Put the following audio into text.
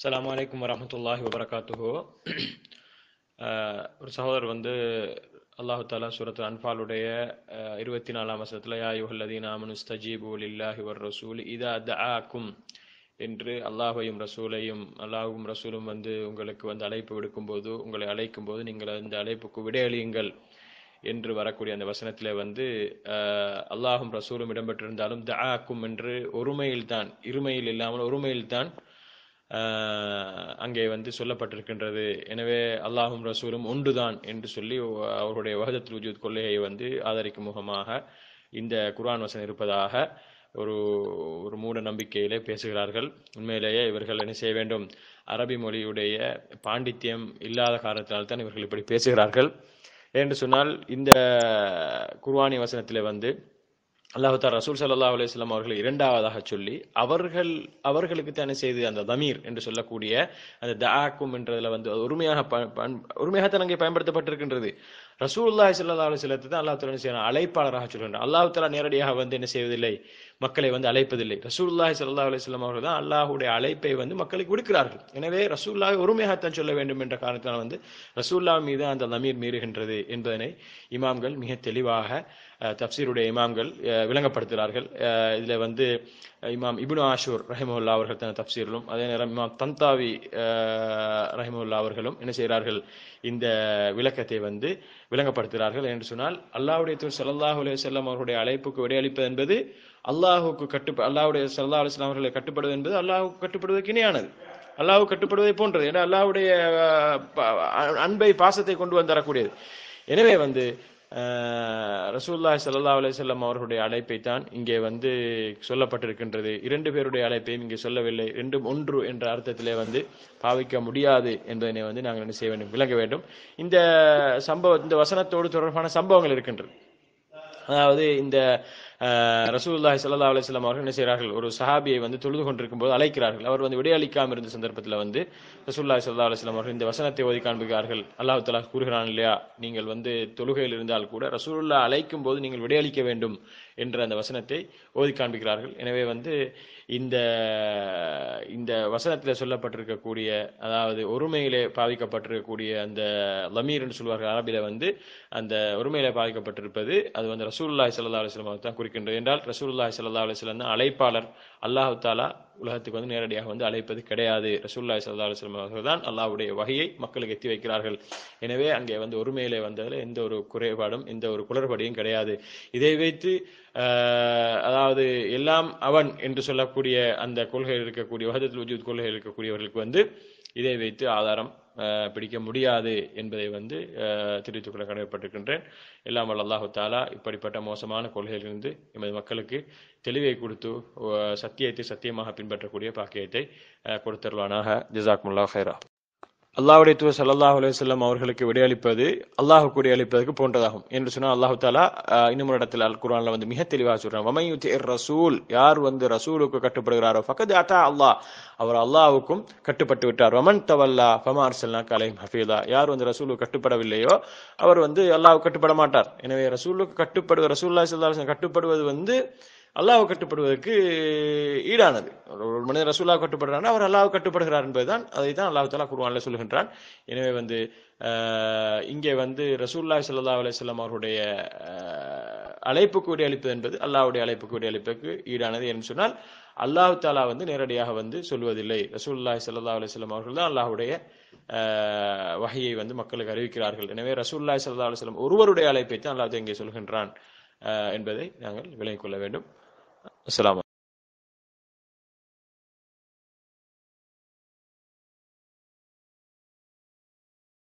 அஸ்ஸலாமு அலைக்கும் வரஹ்மத்துல்லாஹி வபரகாத்துஹு அஹ், ஒரு சகோதரர் வந்து அல்லாஹு தாலா சூரத்து அன்பாலுடைய அஹ், இருபத்தி நாலாம் வசனத்தில் யா யுஹல்லதீன ஆமனு ஸ்தஜீபு லில்லாஹி வர் ரசூல் இதா தஆக்கும் என்று அல்லாஹையும் ரசூலையும் அல்லாஹும் ரசூலும் வந்து உங்களுக்கு வந்து அழைப்பு விடுக்கும்போது உங்களை அழைக்கும் போது நீங்கள் அந்த அழைப்புக்கு விடையளியுங்கள் என்று வரக்கூடிய அந்த வசனத்திலே வந்து அஹ், அல்லாஹும் ரசூலும் இடம்பெற்றிருந்தாலும் தஆக்கும் என்று ஒருமையில்தான் இருமையில் இல்லாமல் ஒருமையில்தான் ஆஹ் அங்கே வந்து சொல்லப்பட்டிருக்கின்றது எனவே அல்லாஹும் ரசூலும் ஒன்றுதான் என்று சொல்லி அவருடைய வஹதத்துல் வஜூத் கொள்கையை வந்து ஆதரிக்கும் முகமாக இந்த குர்ஆன் வசனம் இருப்பதாக ஒரு ஒரு மூட நம்பிக்கையிலே பேசுகிறார்கள் உண்மையிலேயே இவர்கள் என்ன செய்ய வேண்டும் அரபி மொழியுடைய பாண்டித்யம் இல்லாத காரணத்தினால்தான் இவர்கள் இப்படி பேசுகிறார்கள் என்று சொன்னால் இந்த குர்ஆனி வசனத்திலே வந்து அல்லாஹு தாலா ரசூல் ஸல்லல்லாஹு அலைஹி வஸல்லம் அவர்களை இரண்டாவதாக சொல்லி அவர்கள் அவர்களுக்கு தானே செய்து அந்த தமீர் என்று சொல்லக்கூடிய அந்த தஆக்கும் என்றதுல வந்து ஒருமையாக ப- பன்- ஒருமையாகத்தான் அங்கே பயன்படுத்தப்பட்டிருக்கின்றது ரசூலுல்லாஹி ஸல்லல்லாஹு அலைஹி வஸல்லத்தை தான் அல்லாஹ் தாலா என்ன செய்யறான் அழைப்பாளராக சொல்கின்றான் அல்லாஹ் தாலா நேரடியாக வந்து என்ன செய்வதில்லை மக்களை வந்து அழைப்பதில்லை ரசூலுல்லாஹி ஸல்லல்லாஹு அலைஹி வஸல்லம் அவர்கள் தான் அல்லாஹ்வுடைய அழைப்பை வந்து மக்களுக்கு விடுக்கிறார்கள் எனவே ரசூலுல்லாஹி ஒருமையாகத்தான் சொல்ல வேண்டும் என்ற காரணத்தினால் வந்து ரசூலுல்லாஹ் மீது அந்த லமீர் மீறுகின்றது என்பதனை இமாம்கள் மிக தெளிவாக அஹ், தப்சீருடைய இமாம்கள் அஹ், விளங்கப்படுத்துகிறார்கள் அஹ், இதுல வந்து அஹ், இமாம் இப்னு ஆஷூர் ரஹிமுல்லா அவர்கள் தன தப்சீரிலும் அதே நேரம் இமாம் தந்தாவி அஹ், ரஹிமுல்லா அவர்களும் என்ன செய்கிறார்கள் இந்த விளக்கத்தை வந்து விளங்கப்படுத்துகிறார்கள் என்று சொன்னால் அல்லாஹ்வுடைய தூர் ஸல்லல்லாஹு அலைஹி வஸல்லம் அவர்களுடைய அழைப்புக்கு விடையளிப்பது என்பது அல்லாஹுக்கு கட்டு அல்லாஹ்வுடைய ஸல்லல்லாஹு அலைஹி வஸல்லம் அவர்களை கட்டுப்படுவது என்பது அல்லாஹுக்கு கட்டுப்படுவதற்கு இணையானது அல்லாஹ் கட்டுப்படுவதை போன்றது ஏன்னா அல்லாஹ்வுடைய அஹ், ப- அன்பை பாசத்தை கொண்டு வந்து தரக்கூடியது எனவே வந்து அஹ், ரசூலுல்லாஹி ஸல்லல்லாஹு அலைஹி வஸல்லம் அவர்களுடைய அழைப்பை தான் இங்கே வந்து சொல்லப்பட்டிருக்கின்றது இரண்டு பேருடைய அழைப்பையும் இங்கே சொல்லவில்லை ரெண்டும் ஒன்று என்ற அர்த்தத்திலே வந்து பாவிக்க முடியாது என்பதனை வந்து நாங்கள் என்ன செய்ய வேண்டும் விளங்க வேண்டும் இந்த சம்பவ இந்த வசனத்தோடு தொடர்பான சம்பவங்கள் இருக்கின்றது அதாவது இந்த அஹ், ரசூலுல்லாஹி ஸல்லல்லாஹு அலைஹி வஸல்லம் அவர்கள் என்ன செய்கிறார்கள் ஒரு சஹாபியை வந்து தொழுது கொண்டிருக்கும் போது அழைக்கிறார்கள் அவர் வந்து விடையளிக்காமல் இருந்த சந்தர்ப்பத்தில் வந்து ரசூலுல்லாஹி ஸல்லல்லாஹு அலைஹி வஸல்லம் அவர்கள் இந்த வசனத்தை ஓதி காண்பிக்கிறார்கள் அல்லாஹ் தஆலா கூறுகிறான் இல்லையா நீங்கள் வந்து தொழுகையில் இருந்தால் கூட ரசூலுல்லாஹ் அழைக்கும் போது நீங்கள் விடையளிக்க வேண்டும் என்ற அந்த வசனத்தை ஓதி காண்பிக்கிறார்கள் எனவே வந்து இந்த இந்த வசனத்தில் சொல்லப்பட்டிருக்கக்கூடிய அதாவது ஒருமையிலே பாவிக்கப்பட்டிருக்கக்கூடிய அந்த லமீர் என்று சொல்வார்கள் அரபில வந்து அந்த ஒருமையிலே பாவிக்கப்பட்டிருப்பது அது வந்து ரசூலுல்லாஹி ஸல்லல்லாஹு அலைஹி வஸல்லம் தான் குறிக்கின்றது என்றால் ரசூலுல்லாஹி ஸல்லல்லாஹு அலைஹி வஸல்லம் தான் அழைப்பாளர் அல்லாஹ் தாலா உலகத்துக்கு வந்து நேரடியாக வந்து அழைப்பது கிடையாது ரசூலுல்லாஹி ஸல்லல்லாஹு அலைஹி வஸல்லம் அவர்கள் தான் அல்லாஹ்வுடைய வகையை மக்களுக்கு எத்தி வைக்கிறார்கள் எனவே அங்கே வந்து ஒருமையிலே வந்ததில் எந்த ஒரு குறைபாடும் எந்த ஒரு குளறுபடியும் கிடையாது இதை வைத்து ஆஹ், அதாவது எல்லாம் அவன் என்று சொல்லக்கூடிய அந்த கொள்கையில் இருக்கக்கூடிய வஹதத்துல் வஜூத் கொள்கையில் இருக்கக்கூடியவர்களுக்கு வந்து இதை வைத்து ஆதாரம் ஆஹ், பிடிக்க முடியாது என்பதை வந்து ஆஹ், தெரிவித்துக் கொள்ள கடமைப்பட்டிருக்கின்றேன் எல்லாம் வல்ல அல்லாஹு தாலா இப்படிப்பட்ட மோசமான கொள்கையிலிருந்து எமது மக்களுக்கு தெளிவை கொடுத்து ஆஹ், சத்தியத்தை சத்தியமாக பின்பற்றக்கூடிய பாக்கியத்தை ஆஹ், கொடுத்தருவானாக ஜிசாக்முல்லா ஹைரா அல்லாஹ்வுடைய தூதர் ஸல்லல்லாஹு அலைஹி வஸல்லம் அவர்களுக்கு விடையளிப்பது அல்லாஹ்வுக்கு விடையளிப்பதற்கு போன்றதாகும் என்று சொன்னால் அல்லாஹ் தாலா ஆஹ், இன்னும் ஒரு இடத்துல அல் குர்ஆன்ல வந்து மிக தெளிவாக சொல்றான் வமை யுத்திர் ரசூல் யார் வந்து ரசூலுக்கு கட்டுப்படுகிறாரோ ஃபக்கத் அத்தா அல்லாஹ் அவர் அல்லாஹ்வுக்கும் கட்டுப்பட்டு விட்டார் வமன் தவல்லா ஃபமா அர்சல்னாக அலைஹிம் ஹஃபீதா யார் வந்து ரசூலுக்கு கட்டுப்படவில்லையோ அவர் வந்து அல்லாஹ்வுக்கு கட்டுப்பட மாட்டார் எனவே ரசூலுக்கு கட்டுப்படுவது ரசூலுல்லாஹி ஸல்லல்லாஹு அலைஹி வஸல்லம் கட்டுப்படுவது வந்து அல்லாஹ் கட்டுப்படுவதற்கு ஈடானது ஒரு ஒரு மனிதர் ரசூலா கட்டுப்படுறார் அவர் அல்லாஹ் கட்டுப்படுகிறார் என்பதுதான் அதை தான் அல்லாஹ் தாலா குர்ஆன்ல சொல்கின்றான் எனவே வந்து ஆஹ், இங்கே வந்து ரசூலுல்லாஹி ஸல்லல்லாஹு அலைஹி வஸல்லம் அவருடைய ஆஹ், அழைப்புக்கு விடையளிப்பது என்பது அல்லாஹ்வுடைய அழைப்புக்கு விடையளிப்புக்கு ஈடானது என்று சொன்னால் அல்லாஹ் தாலா வந்து நேரடியாக வந்து சொல்வதில்லை ரசூலுல்லாஹி ஸல்லல்லாஹு அலைஹி வஸல்லம் அவர்கள் தான் அல்லாஹ்வுடைய ஆஹ், வஹையை வந்து மக்களுக்கு அறிவிக்கிறார்கள் எனவே ரசூலுல்லாஹி ஸல்லல்லாஹு அலைஹி வஸல்லம் ஒருவருடைய அழைப்பை தான் அல்லாஹ் இங்கே சொல்கின்றான் ஆஹ், என்பதை நாங்கள் விளங்கிக் கொள்ள வேண்டும் அஸ்ஸலாமு